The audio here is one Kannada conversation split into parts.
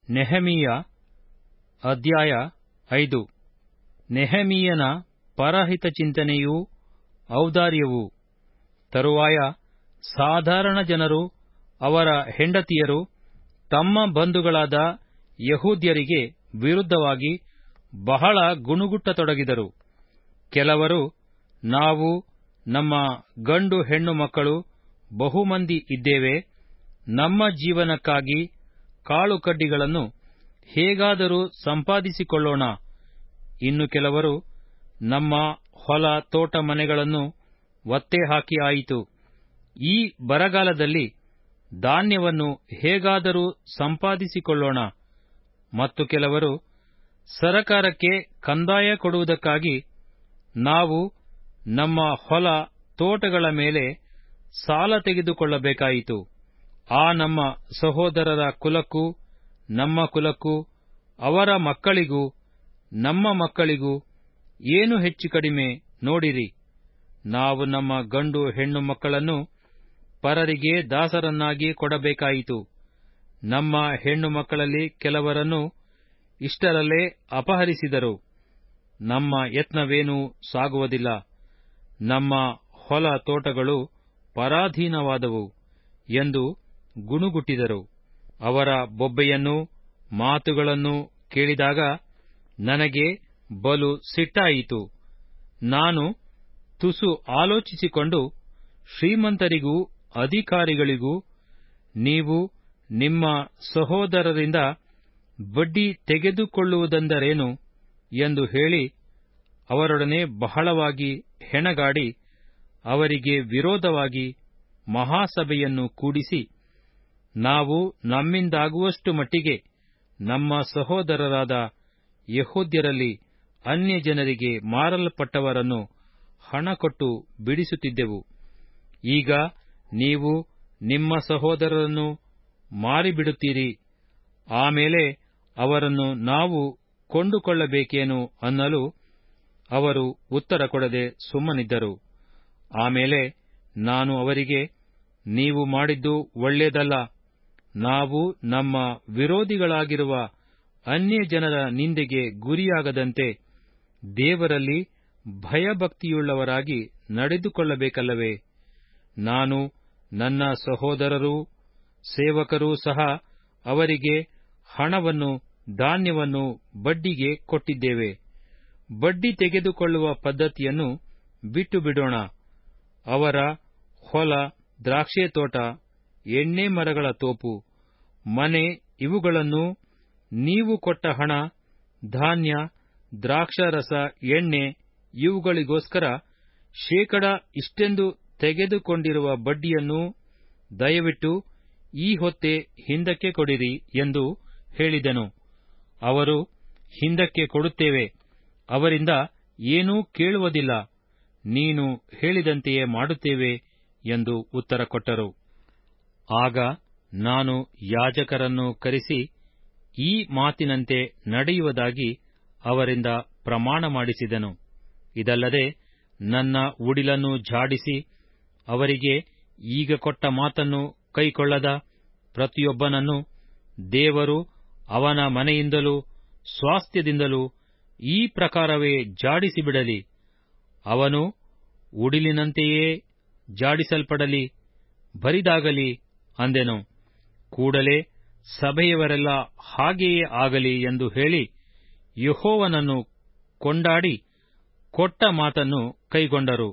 ನೆಹಮೀಯ ಅಧ್ಯಾಯ ಐದು ನೆಹಮೀಯನ ಪರಹಿತ ಚಿಂತನೆಯೂ ಔದಾರ್ಯವೂ ತರುವಾಯ ಸಾಧಾರಣ ಜನರು ಅವರ ಹೆಂಡತಿಯರು ತಮ್ಮ ಬಂಧುಗಳಾದ ಯಹೂದ್ಯರಿಗೆ ವಿರುದ್ಧವಾಗಿ ಬಹಳ ಗುಣುಗುಟ್ಟತೊಡಗಿದರು ಕೆಲವರು ನಾವು ನಮ್ಮ ಗಂಡು ಹೆಣ್ಣು ಮಕ್ಕಳು ಬಹುಮಂದಿ ಇದ್ದೇವೆ ನಮ್ಮ ಜೀವನಕ್ಕಾಗಿ ಕಾಳುಕಡ್ಡಿಗಳನ್ನು ಹೇಗಾದರೂ ಸಂಪಾದಿಸಿಕೊಳ್ಳೋಣ ಇನ್ನು ಕೆಲವರು ನಮ್ಮ ಹೊಲ ತೋಟ ಮನೆಗಳನ್ನು ಒತ್ತೆ ಹಾಕಿ ಆಯಿತು ಈ ಬರಗಾಲದಲ್ಲಿ ಧಾನ್ಯವನ್ನು ಹೇಗಾದರೂ ಸಂಪಾದಿಸಿಕೊಳ್ಳೋಣ ಮತ್ತು ಕೆಲವರು ಸರಕಾರಕ್ಕೆ ಕಂದಾಯ ಕೊಡುವುದಕ್ಕಾಗಿ ನಾವು ನಮ್ಮ ಹೊಲ ತೋಟಗಳ ಮೇಲೆ ಸಾಲ ತೆಗೆದುಕೊಳ್ಳಬೇಕಾಯಿತು ಆ ನಮ್ಮ ಸಹೋದರರ ಕುಲಕ್ಕೂ ನಮ್ಮ ಕುಲಕ್ಕೂ ಅವರ ಮಕ್ಕಳಿಗೂ ನಮ್ಮ ಮಕ್ಕಳಿಗೂ ಏನು ಹೆಚ್ಚು ಕಡಿಮೆ ನೋಡಿರಿ ನಾವು ನಮ್ಮ ಗಂಡು ಹೆಣ್ಣು ಮಕ್ಕಳನ್ನು ಪರರಿಗೆ ದಾಸರನ್ನಾಗಿ ಕೊಡಬೇಕಾಯಿತು ನಮ್ಮ ಹೆಣ್ಣು ಮಕ್ಕಳಲ್ಲಿ ಕೆಲವರನ್ನು ಇಷ್ಟರಲ್ಲೇ ಅಪಹರಿಸಿದರು ನಮ್ಮ ಯತ್ನವೇನೂ ಸಾಗುವುದಿಲ್ಲ ನಮ್ಮ ಹೊಲ ತೋಟಗಳು ಪರಾಧೀನವಾದವು ಎಂದು ಗುಣುಗುಟ್ಟಿದರು ಅವರ ಬೊಬ್ಬೆಯನ್ನೂ ಮಾತುಗಳನ್ನೂ ಕೇಳಿದಾಗ ನನಗೆ ಬಲು ಸಿಟ್ಟಾಯಿತು ನಾನು ತುಸು ಆಲೋಚಿಸಿಕೊಂಡು ಶ್ರೀಮಂತರಿಗೂ ಅಧಿಕಾರಿಗಳಿಗೂ ನೀವು ನಿಮ್ಮ ಸಹೋದರರಿಂದ ಬಡ್ಡಿ ತೆಗೆದುಕೊಳ್ಳುವುದೆಂದರೇನು ಎಂದು ಹೇಳಿ ಅವರೊಡನೆ ಬಹಳವಾಗಿ ಹೆಣಗಾಡಿ ಅವರಿಗೆ ವಿರೋಧವಾಗಿ ಮಹಾಸಭೆಯನ್ನು ಕೂಡಿಸಿ ನಾವು ನಮ್ಮಿಂದಾಗುವಷ್ಟು ಮಟ್ಟಿಗೆ ನಮ್ಮ ಸಹೋದರರಾದ ಯಹೂದ್ಯರಲ್ಲಿ ಅನ್ಯಜನರಿಗೆ ಮಾರಲ್ಪಟ್ಟವರನ್ನು ಹಣಕೊಟ್ಟು ಬಿಡಿಸುತ್ತಿದ್ದೆವು ಈಗ ನೀವು ನಿಮ್ಮ ಸಹೋದರರನ್ನು ಮಾರಿಬಿಡುತ್ತೀರಿ ಆಮೇಲೆ ಅವರನ್ನು ನಾವು ಕೊಂಡುಕೊಳ್ಳಬೇಕೇನು ಅನ್ನಲು ಅವರು ಉತ್ತರ ಕೊಡದೆ ಸುಮ್ಮನಿದ್ದರು ಆಮೇಲೆ ನಾನು ಅವರಿಗೆ ನೀವು ಮಾಡಿದ್ದು ಒಳ್ಳೆಯದಲ್ಲ ನಾವು ನಮ್ಮ ವಿರೋಧಿಗಳಾಗಿರುವ ಅನ್ಯಜನರ ನಿಂದೆಗೆ ಗುರಿಯಾಗದಂತೆ ದೇವರಲ್ಲಿ ಭಯಭಕ್ತಿಯುಳ್ಳವರಾಗಿ ನಡೆದುಕೊಳ್ಳಬೇಕಲ್ಲವೇ ನಾನು ನನ್ನ ಸಹೋದರರೂ ಸೇವಕರೂ ಸಹ ಅವರಿಗೆ ಹಣವನ್ನು ಧಾನ್ಯವನ್ನು ಬಡ್ಡಿಗೆ ಕೊಟ್ಟಿದ್ದೇವೆ ಬಡ್ಡಿ ತೆಗೆದುಕೊಳ್ಳುವ ಪದ್ಧತಿಯನ್ನು ಬಿಟ್ಟು ಬಿಡೋಣ ಅವರ ಹೊಲ ದ್ರಾಕ್ಷೆ ತೋಟ ಎಣ್ಣೆ ಮರಗಳ ತೋಪು ಮನೆ ಇವುಗಳನ್ನು ನೀವು ಕೊಟ್ಟ ಹಣ ಧಾನ್ಯ ದ್ರಾಕ್ಷಾರಸ ಎಣ್ಣೆ ಇವುಗಳಿಗೋಸ್ಕರ ಶೇಕಡ ಇಷ್ಟೆಂದು ತೆಗೆದುಕೊಂಡಿರುವ ಬಡ್ಡಿಯನ್ನು ದಯವಿಟ್ಟು ಈ ಹೊತ್ತೆ ಹಿಂದಕ್ಕೆ ಕೊಡಿರಿ ಎಂದು ಹೇಳಿದೆನು ಅವರು ಹಿಂದಕ್ಕೆ ಕೊಡುತ್ತೇವೆ ಅವರಿಂದ ಏನೂ ಕೇಳುವುದಿಲ್ಲ ನೀನು ಹೇಳಿದಂತೆಯೇ ಮಾಡುತ್ತೇವೆ ಎಂದು ಉತ್ತರ ಕೊಟ್ಟರು ಆಗ ನಾನು ಯಾಜಕರನ್ನು ಕರೆಸಿ ಈ ಮಾತಿನಂತೆ ನಡೆಯುವುದಾಗಿ ಅವರಿಂದ ಪ್ರಮಾಣ ಮಾಡಿಸಿದೆನು ಇದಲ್ಲದೆ ನನ್ನ ಉಡಿಲನ್ನು ಝಾಡಿಸಿ ಅವರಿಗೆ ಈಗ ಕೊಟ್ಟ ಮಾತನ್ನು ಕೈಕೊಳ್ಳದ ಪ್ರತಿಯೊಬ್ಬನನ್ನು ದೇವರು ಅವನ ಮನೆಯಿಂದಲೂ ಸ್ವಾಸ್ಥ್ಯದಿಂದಲೂ ಈ ಪ್ರಕಾರವೇ ಜಾಡಿಸಿಬಿಡಲಿ ಅವನು ಉಡಿಲಿನಂತೆಯೇ ಜಾಡಿಸಲ್ಪಡಲಿ ಬರಿದಾಗಲಿ ಅಂದೆನು ಕೂಡಲೇ ಸಭೆಯವರೆಲ್ಲ ಹಾಗೆಯೇ ಆಗಲಿ ಎಂದು ಹೇಳಿ ಯಹೋವನನ್ನು ಕೊಂಡಾಡಿ ಕೊಟ್ಟ ಮಾತನ್ನು ಕೈಗೊಂಡರು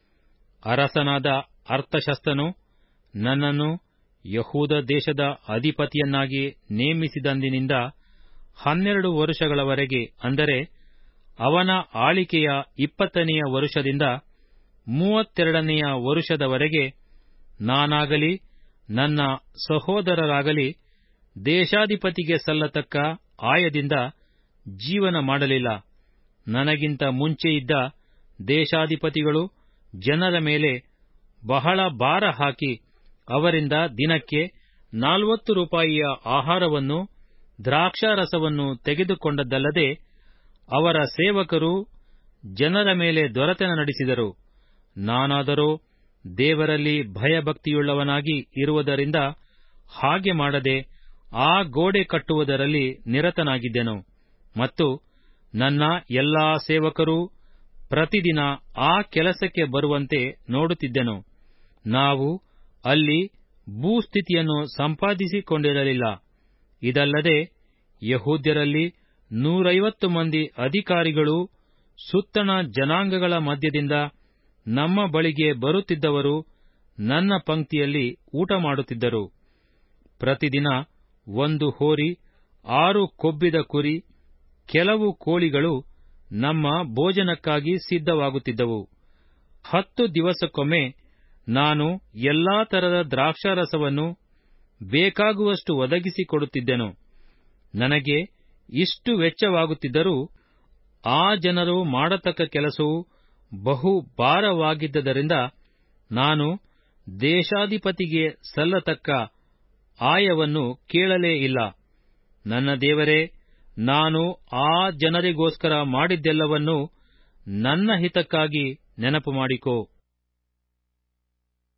ಅರಸನಾದ ಅರ್ಥಶಸ್ತನು ನನ್ನನ್ನು ಯಹೂದ ದೇಶದ ಅಧಿಪತಿಯನ್ನಾಗಿ ನೇಮಿಸಿದಂದಿನಿಂದ ಹನ್ನೆರಡು ವರುಷಗಳವರೆಗೆ ಅಂದರೆ ಅವನ ಆಳಿಕೆಯ ಇಪ್ಪತ್ತನೆಯ ವರುಷದಿಂದ ಮೂವತ್ತೆರಡನೆಯ ವರುಷದವರೆಗೆ ನಾನಾಗಲಿ ನನ್ನ ಸಹೋದರರಾಗಲಿ ದೇಶಾಧಿಪತಿಗೆ ಸಲ್ಲತಕ್ಕ ಆಯದಿಂದ ಜೀವನ ಮಾಡಲಿಲ್ಲ ನನಗಿಂತ ಮುಂಚೆ ಇದ್ದ ದೇಶಾಧಿಪತಿಗಳು ಜನರ ಮೇಲೆ ಬಹಳ ಭಾರ ಹಾಕಿ ಅವರಿಂದ ದಿನಕ್ಕೆ ನಾಲ್ವತ್ತು ರೂಪಾಯಿಯ ಆಹಾರವನ್ನು ದ್ರಾಕ್ಷಾರಸವನ್ನು ತೆಗೆದುಕೊಂಡದ್ದಲ್ಲದೆ ಅವರ ಸೇವಕರು ಜನರ ಮೇಲೆ ದೊರೆತನ ನಡೆಸಿದರು ನಾನಾದರೋ ದೇವರಲ್ಲಿ ಭಯಭಕ್ತಿಯುಳ್ಳವನಾಗಿ ಇರುವುದರಿಂದ ಹಾಗೆ ಮಾಡದೆ ಆ ಗೋಡೆ ಕಟ್ಟುವುದರಲ್ಲಿ ನಿರತನಾಗಿದ್ದೆನು ಮತ್ತು ನನ್ನ ಎಲ್ಲಾ ಸೇವಕರೂ ಪ್ರತಿದಿನ ಆ ಕೆಲಸಕ್ಕೆ ಬರುವಂತೆ ನೋಡುತ್ತಿದ್ದೆನು ನಾವು ಅಲ್ಲಿ ಭೂಸ್ಥಿತಿಯನ್ನು ಸಂಪಾದಿಸಿಕೊಂಡಿರಲಿಲ್ಲ ಇದಲ್ಲದೆ ಯಹೂದ್ಯರಲ್ಲಿ ನೂರೈವತ್ತು ಮಂದಿ ಅಧಿಕಾರಿಗಳೂ ಸುತ್ತಣ ಜನಾಂಗಗಳ ಮಧ್ಯದಿಂದ ನಮ್ಮ ಬಳಿಗೆ ಬರುತ್ತಿದ್ದವರು ನನ್ನ ಪಂಕ್ತಿಯಲ್ಲಿ ಊಟ ಮಾಡುತ್ತಿದ್ದರು ಪ್ರತಿದಿನ ಒಂದು ಹೋರಿ ಆರು ಕೊಬ್ಬಿದ ಕುರಿ ಕೆಲವು ಕೋಳಿಗಳು ನಮ್ಮ ಭೋಜನಕ್ಕಾಗಿ ಸಿದ್ಧವಾಗುತ್ತಿದ್ದವು ಹತ್ತು ದಿವಸಕ್ಕೊಮ್ಮೆ ನಾನು ಎಲ್ಲಾ ತರದ ದ್ರಾಕ್ಷಾರಸವನ್ನು ಬೇಕಾಗುವಷ್ಟು ಒದಗಿಸಿಕೊಡುತ್ತಿದ್ದೆನು ನನಗೆ ಇಷ್ಟು ವೆಚ್ಚವಾಗುತ್ತಿದ್ದರೂ ಆ ಜನರು ಮಾಡತಕ್ಕ ಕೆಲಸವು ಬಹು ಭಾರವಾಗಿದ್ದರಿಂದ ನಾನು ದೇಶಾಧಿಪತಿಗೆ ಸಲ್ಲತಕ್ಕ ಆಯವನ್ನು ಕೇಳಲೇ ಇಲ್ಲ ನನ್ನ ದೇವರೇ ನಾನು ಆ ಜನರಿಗೋಸ್ಕರ ಮಾಡಿದ್ದೆಲ್ಲವನ್ನೂ ನನ್ನ ಹಿತಕ್ಕಾಗಿ ನೆನಪು ಮಾಡಿಕೋ